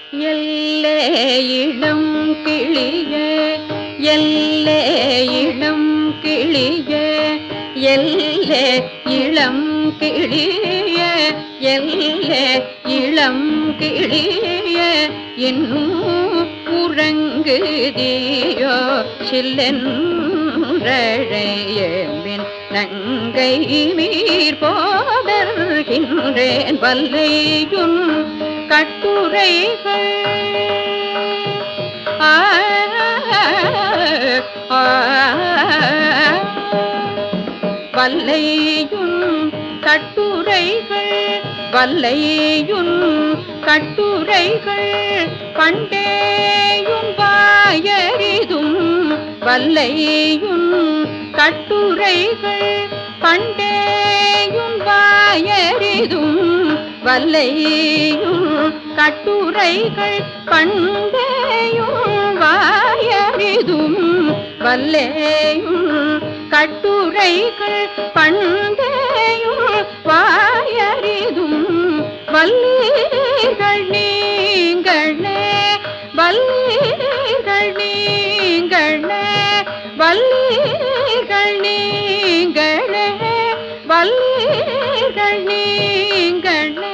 எல்லே இளம் கிளியே எல்லே இளம் கிளியே எல்லே இளம் கிளியே எல்லே இளம் கிளியே இன்னும் உறங்குதியோ சில்லென்றழையமின் நங்கை மீர் போதர்கின்றேன் வல்லையுன் கட்டுரைகள் ஆ, ஆ, வல்லையுன் கட்டுரைகள் வல்லையுன் கட்டுரைகள் பண்டேயும் வாயறிதும் வல்லையுன் கட்டுரைகள் பண்டேயும் வாயறிதும் வல்லையும் கட்டுரைகள் பண்டேயும் வாயறிதும் வல்லேயும் கட்டுரைகள் பண்டேயும் வாயறிதும் வல்லீர்கள் நீங்களே வல்லீர்கள் நீங்களே வல்லீர்கள் நீங்களே வல்லீர்கள் நீங்களே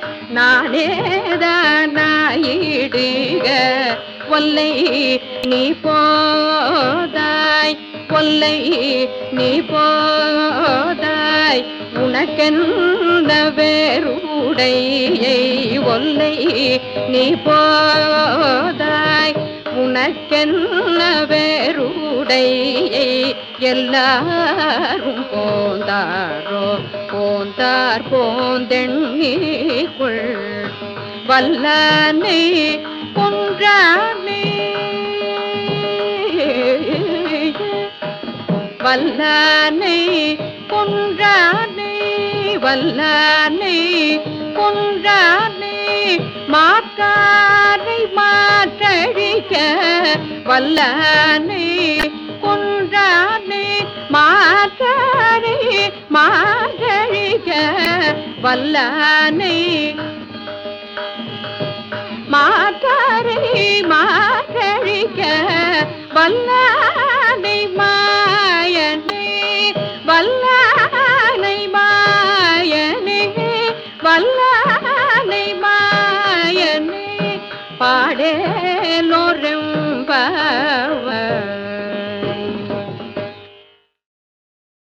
நானேதானாயிடுக ஒல்லை நீ போதாய் ஒல்லை நீ போதாய் உனக்கென்ன வேறுடையை ஒல்லை நீ போதாய் உனக்கென்ன வேறுடையை எல்லாரும் போந்தாரோ போந்தார் போந்தெண்ணிக்குள் வல்லனை கொன்றானே வல்லனை கொன்றானே வல்லனை கொன்றானே மாற்றாரை மாற்றழிக்க வல்லனை கொன்றானே மாற்றாரை மாற்றழிக்க வல்லனை மாற்றாரை மாற்றழிக்க வல்ல